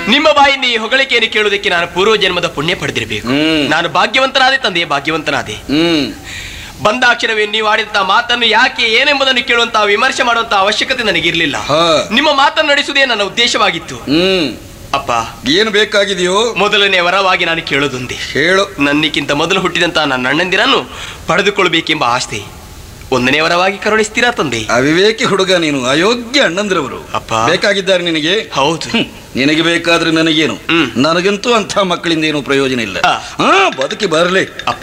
ನಿಮ್ಮ ಬಾಯಿಂದ ಈ ಹೊಗಳಿಕೆಯನ್ನು ಕೇಳುವುದಕ್ಕೆ ನಾನು ಪೂರ್ವ ಜನ್ಮದ ಪುಣ್ಯ ಪಡೆದಿರಬೇಕು ಹ್ಮ್. ನಾನು ಭಾಗ್ಯವಂತನಾದೆ ತಂದೆ ಭಾಗ್ಯವಂತನಾದೆ ಹ್ಮ್ ಬಂದಾಕ್ಷರವೇ ನೀವು ಆಡಿದಂತಹ ಮಾತನ್ನು ಯಾಕೆ ಏನೆಂಬುದನ್ನು ಕೇಳುವಂತಹ ವಿಮರ್ಶೆ ಮಾಡುವಂತಹ ಅವಶ್ಯಕತೆ ನನಗಿರಲಿಲ್ಲ ಹಾ. ನಿಮ್ಮ ಮಾತನ್ನು ನಡೆಸುವುದೇ ನನ್ನ ಉದ್ದೇಶವಾಗಿತ್ತು ಹ್ಮ್ ಅಪ್ಪ ಏನು ಬೇಕಾಗಿದೆಯೋ ಮೊದಲನೇ ವರವಾಗಿ ನಾನು ಕೇಳೋದೊಂದೇ ಹೇಳು ನನ್ನಿಕ್ಕಿಂತ ಮೊದಲು ಹುಟ್ಟಿದಂತಹ ನನ್ನ ಅಣ್ಣಂದಿರನ್ನು ಪಡೆದುಕೊಳ್ಳಬೇಕೆಂಬ ಆಸ್ತಿ ಒಂದನೇ ವರವಾಗಿ ಕರುಣಿಸ್ತೀರಾ ತಂದೆ ಅವಿವೇಕಿ ಹುಡುಗ ನೀನು ಅಯೋಗ್ಯ ಅಣ್ಣಂದ್ರವರು ಅಪ್ಪ. ಬೇಕಾಗಿದ್ದಾರೆ ನಿನಗೆ ಹೌದು ಹ್ಮ್. ನಿನಗೆ ಬೇಕಾದ್ರೆ ನನಗೇನು ಹ್ಮ್. ನನಗಂತೂ ಅಂಥ ಮಕ್ಕಳಿಂದ ಏನು ಪ್ರಯೋಜನ ಇಲ್ಲ ಆ. ಹಾ ಬದುಕಿ ಬರಲಿ ಅಪ್ಪ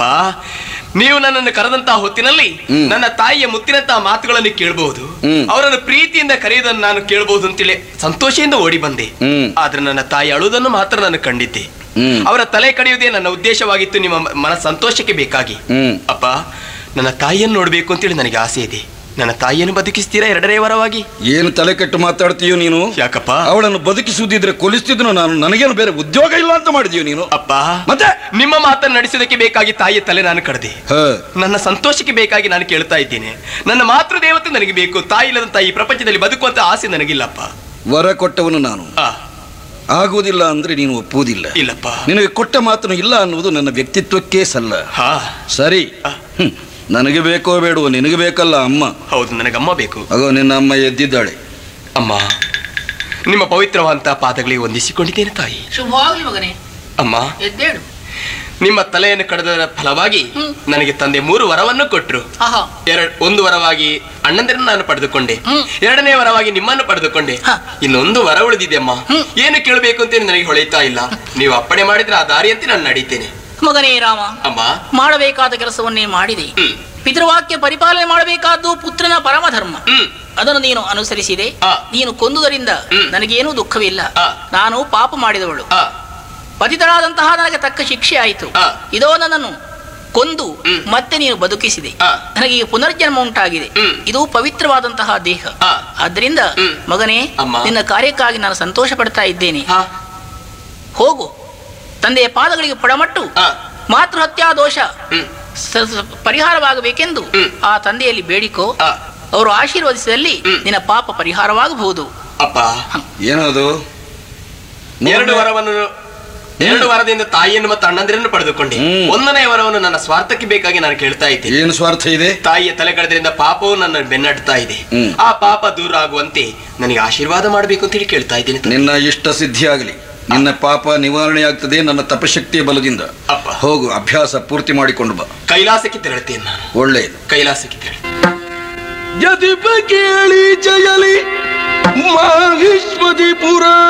ನೀವು ನನ್ನನ್ನು ಕರೆದಂತಹ ಹೊತ್ತಿನಲ್ಲಿ ಹ್ಮ್. ನನ್ನ ತಾಯಿಯ ಮುತ್ತಿನಂತಹ ಮಾತುಗಳನ್ನು ಕೇಳಬಹುದು ಹ್ಮ್. ಅವರನ್ನು ಪ್ರೀತಿಯಿಂದ ಕರೆಯುವುದನ್ನು ನಾನು ಕೇಳಬಹುದು ಅಂತೇಳಿ ಸಂತೋಷದಿಂದ ಓಡಿ ಬಂದೆ ಹ್ಮ್. ಆದ್ರೆ ನನ್ನ ತಾಯಿ ಅಳುವುದನ್ನು ಮಾತ್ರ ನಾನು ಕಂಡಿದ್ದೆ ಹ್ಮ್. ಅವರ ತಲೆ ಕಡಿಯುವುದೇ ನನ್ನ ಉದ್ದೇಶವಾಗಿತ್ತು ನಿಮ್ಮ ಮ- ಮನ ಸಂತೋಷಕ್ಕೆ ಬೇಕಾಗಿ ಹ್ಮ್ ಅಪ್ಪ ನನ್ನ ತಾಯಿಯನ್ನು ನೋಡಬೇಕು ಅಂತೇಳಿ ನನಗೆ ಆಸೆ ಇದೆ ನನ್ನ ತಾಯಿಯನ್ನು ಬದುಕಿಸ್ತೀರಾ ಎರಡನೇ ವರವಾಗಿ ಏನು ತಲೆ ಕೆಟ್ಟು ಮಾತಾಡ್ತೀಯೋ ನೀನು ಯಾಕಪ್ಪ ಅವಳನ್ನು ಬದುಕಿಸುವುದಿದ್ರೆ ಕೊಲಿಸ್ತಿದ್ರು ನಾನು ನನಗೇನು ಬೇರೆ ಉದ್ಯೋಗ ಇಲ್ಲ ಅಂತ ಮಾಡಿದೀಯ ನೀನು ಅಪ್ಪ ಮತ್ತೆ ನಿಮ್ಮ ಮಾತನ್ನು ನಡೆಸೋದಕ್ಕೆ ಬೇಕಾಗಿ ತಾಯಿಯ ತಲೆ ನಾನು ಕಡ್ದೆ ಹ ನನ್ನ ಸಂತೋಷಕ್ಕೆ ಬೇಕಾಗಿ ನಾನು ಕೇಳ್ತಾ ಇದ್ದೇನೆ ನನ್ನ ಮಾತೃ ದೇವತೆ ನನಗೆ ಬೇಕು ತಾಯಿ ಇಲ್ಲದಂತ ಈ ಪ್ರಪಂಚದಲ್ಲಿ ಬದುಕುವಂತ ಆಸೆ ನನಗಿಲ್ಲಪ್ಪ ವರ ಕೊಟ್ಟವನು ನಾನು ಆ, ಆಗುವುದಿಲ್ಲ ಅಂದ್ರೆ ನೀನು ಒಪ್ಪುವುದಿಲ್ಲ ಇಲ್ಲಪ್ಪ ನಿನಗೆ ಕೊಟ್ಟ ಮಾತನ್ನು ಇಲ್ಲ ಅನ್ನುವುದು ನನ್ನ ವ್ಯಕ್ತಿತ್ವಕ್ಕೇ ಸಲ್ಲ ಹಾ ಸರಿ ಆ, ಹ್ಮ್. ನನಗೆ ಬೇಕೋ ಬೇಡವೋ ನಿನಗೆ ಬೇಕಲ್ಲ ಅಮ್ಮ ಹೌದು ನನಗಮ್ಮ ಬೇಕು ಅಗೋ ನಿನ್ನ ಅಮ್ಮ ಎದ್ದಿದ್ದಾಳೆ ಅಮ್ಮ ನಿಮ್ಮ ಪವಿತ್ರವಾದಂತಹ ಪಾದಗಳಿಗೆ ವಂದಿಸಿಕೊಂಡಿದ್ದೇನೆ ತಾಯಿ ಶುಭವಾಗ್ಲಿ ಮಗನೇ ಅಮ್ಮ ಎದ್ದೇಳು ನಿಮ್ಮ ತಲೆಯನ್ನು ಕಳೆದ ಫಲವಾಗಿ ಹ್ಮ್. ನನಗೆ ತಂದೆ ಮೂರು ವರವನ್ನು ಕೊಟ್ರು ಆಹಾ ಎರಡ್ ಒಂದು ವರವಾಗಿ ಅಣ್ಣಂದಿರನ್ನು ನಾನು ಪಡೆದುಕೊಂಡೆ ಹ್ಮ್. ಎರಡನೇ ವರವಾಗಿ ನಿಮ್ಮನ್ನು ಪಡೆದುಕೊಂಡೆ ಹ. ಇನ್ನೊಂದು ವರ ಉಳಿದಿದೆ ಅಮ್ಮ ಹ್ಮ್. ಏನು ಕೇಳಬೇಕು ಅಂತ ನನಗೆ ಹೊಳೆಯುತ್ತಾ ಇಲ್ಲ ನೀವು ಅಪ್ಪಣೆ ಮಾಡಿದ್ರೆ ಆ ದಾರಿಯಂತೆ ನಾನು ನಡೀತೇನೆ ಮಗನೇ ರಾಮ ಅಮ್ಮ ಮಾಡಬೇಕಾದ ಕೆಲಸವನ್ನೇ ಮಾಡಿದೆ ಹ್ಮ್. ಪಿತೃವಾಕ್ಯ ಪರಿಪಾಲನೆ ಮಾಡಬೇಕಾದ್ದು ಪುತ್ರನ ಪರಮಧರ್ಮ ಹ್ಮ್ ಅದನ್ನು ನೀನು ಅನುಸರಿಸಿದೆ ಆ. ನೀನು ಕೊಂದುದರಿಂದ ಹ್ಮ್. ನನಗೇನೂ ದುಃಖವಿಲ್ಲ ಆ. ನಾನು ಪಾಪ ಮಾಡಿದವಳು ಆ ಪತಿತಳಾದಂತಹ ನನಗೆ ತಕ್ಕ ಶಿಕ್ಷೆ ಆಯಿತು ಆ. ಇದೋ ನನ್ನನ್ನು ಕೊಂದು ಹ್ಮ್. ಮತ್ತೆ ನೀನು ಬದುಕಿಸಿದೆ ಆ. ನನಗೆ ಈಗ ಪುನರ್ಜನ್ಮ ಉಂಟಾಗಿದೆ ಹ್ಮ್. ಇದು ಪವಿತ್ರವಾದಂತಹ ದೇಹ ಆ. ಆದ್ದರಿಂದ ಹ್ಮ್. ಮಗನೇ ಅಮ್ಮ. ನಿನ್ನ ಕಾರ್ಯಕ್ಕಾಗಿ ನಾನು ಸಂತೋಷ ಪಡ್ತಾ ಇದ್ದೇನೆ ಹಾ ಹೋಗು ತಂದೆಯ ಪಾದಗಳಿಗೆ ಪಡಮಟ್ಟು ಆ ಮಾತೃಹತ್ಯಾ ದೋಷ ಹ್ಮ್ ಸ- ಸ- ಪರಿಹಾರವಾಗಬೇಕೆಂದು ಹ್ಮ್. ಆ ತಂದೆಯಲ್ಲಿ ಬೇಡಿಕೋ ಆ ಅವರು ಆಶೀರ್ವದಿಸಿದಲ್ಲಿ ಹ್ಮ್. ನಿನ್ನ ಪಾಪ ಪರಿಹಾರವಾಗಬಹುದು ಅಪ್ಪ ಏನದು ಎರಡು ವರವನ್ನು ಎರಡು ವರದಿಂದ ತಾಯಿಯನ್ನು ಮತ್ತು ಅಣ್ಣಂದಿರನ್ನು ಪಡೆದುಕೊಂಡೆ ಹ್ಮ್. ಒಂದನೇ ವರವನ್ನು ನನ್ನ ಸ್ವಾರ್ಥಕ್ಕೆ ಬೇಕಾಗಿ ನಾನು ಕೇಳ್ತಾ ಇದ್ದೇನೆ ಏನು ಸ್ವಾರ್ಥ ಇದೆ ತಾಯಿಯ ತಲೆ ಕಳೆದ್ರಿಂದ ಪಾಪವು ನನ್ನ ಬೆನ್ನಟ್ತಾ ಇದೆ ಹ್ಮ್. ಆ ಪಾಪ ದೂರ ಆಗುವಂತೆ ನನಗೆ ಆಶೀರ್ವಾದ ಮಾಡಬೇಕು ಅಂತ ಹೇಳಿ ಕೇಳ್ತಾ ಇದ್ದೇನೆ ತಂದೆ. ನಿನ್ನ ಇಷ್ಟ ಸಿದ್ಧಿಯಾಗಲಿ ನಿನ್ನ ಪಾಪ ನಿವಾರಣೆ ಆಗ್ತದೆ ನನ್ನ ತಪಶಕ್ತಿಯ ಬಲದಿಂದ ಅಪ್ಪ ಹೋಗು ಅಭ್ಯಾಸ ಪೂರ್ತಿ ಮಾಡಿಕೊಂಡು ಬಾ ಕೈಲಾಸಕ್ಕೆ ತೆರಳುತ್ತೇನೆ ನಾನು ಒಳ್ಳೆಯದು ಕೈಲಾಸಕ್ಕೆ ತೆರಳು ಯದಿಪ ಕೇಳಿ ಜಯಲಿ ಮಾಹಿಷ್ಮತಿ ಪುರ